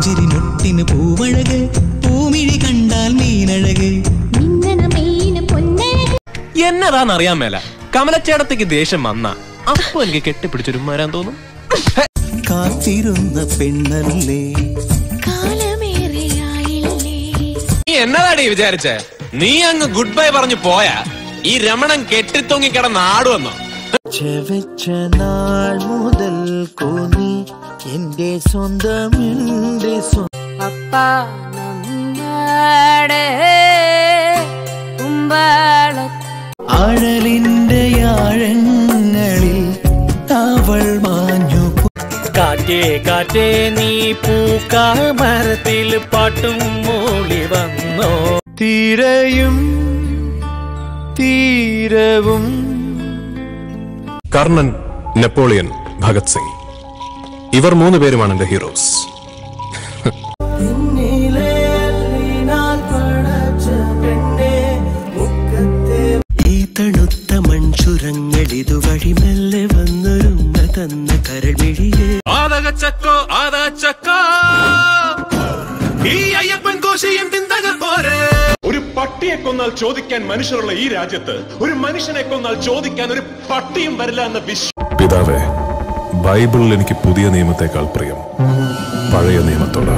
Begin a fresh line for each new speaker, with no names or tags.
പുഞ്ചിരി മുട്ടിന് പൂവഴക് പൂമിഴി കണ്ടാൽ മീനഴക്
മിന്നണ മെയ്യിന് പൊന്നഴക്
എന്നതാന്നറിയാൻ മേല കമലച്ചേടത്തേക്ക് ദേഷ്യം വന്ന അപ്പൊ എനിക്ക് കെട്ടിപ്പിടിച്ചൊരു വരാൻ തോന്നും
കാത്തിരുന്ന പെണ്ണല്ലേ
കാലമേറെയായില്ലേ
നീ എന്നതാടി വിചാരിച്ചേ നീ അങ്ങ് ഗുഡ് ബൈ പറഞ്ഞു പോയാ ഈ രമണൻ കെട്ടിത്തൊങ്ങി കിടന്ന് ആടുവന്നോ
വെച്ച നാൾ മുതൽ കോന്നി എന്റെ സ്വന്തം എന്റെ സ്വന്തം
அப்பா நம்மாடே കുമ്പാള
ആഴലിന്റെ ആഴങ്ങളിൽ അവൾ മാഞ്ഞു
കാറ്റേ കാറ്റേ നീ പൂക്കാമരത്തിൽ പാട്ടും മൂളി വന്നോ
തീരയും തീരവും
കർണൻ നെപ്പോളിയൻ ഭഗത് സിംഗ് ഇവർ മൂന്ന് പേരുമാണ് എന്റെ ഹീറോസ്
ഈ തണുത്ത മൺചുരങ്ങൾ ഇതുവഴി മെല്ലെ വന്നൊരുമ്മ തന്ന കരൾമിഴിയെ
ആദകച്ചക്കോ ആദകച്ചക്കോ ഈ അയ്യപ്പൻ കോശയും തിന്തക പോരെ
ഒരു പട്ടിയെ കൊന്നാൽ ചോദിക്കാൻ മനുഷ്യരുള്ള ഈ രാജ്യത്ത് ഒരു മനുഷ്യനെ കൊന്നാൽ ചോദിക്കാൻ ഒരു പട്ടിയും വരില്ല എന്ന വിശ്വാസം
പിതാവേ ബൈബിളിൽ എനിക്ക് പുതിയ നിയമത്തെക്കാൾ പ്രിയം പഴയ നിയമത്തോടാണ്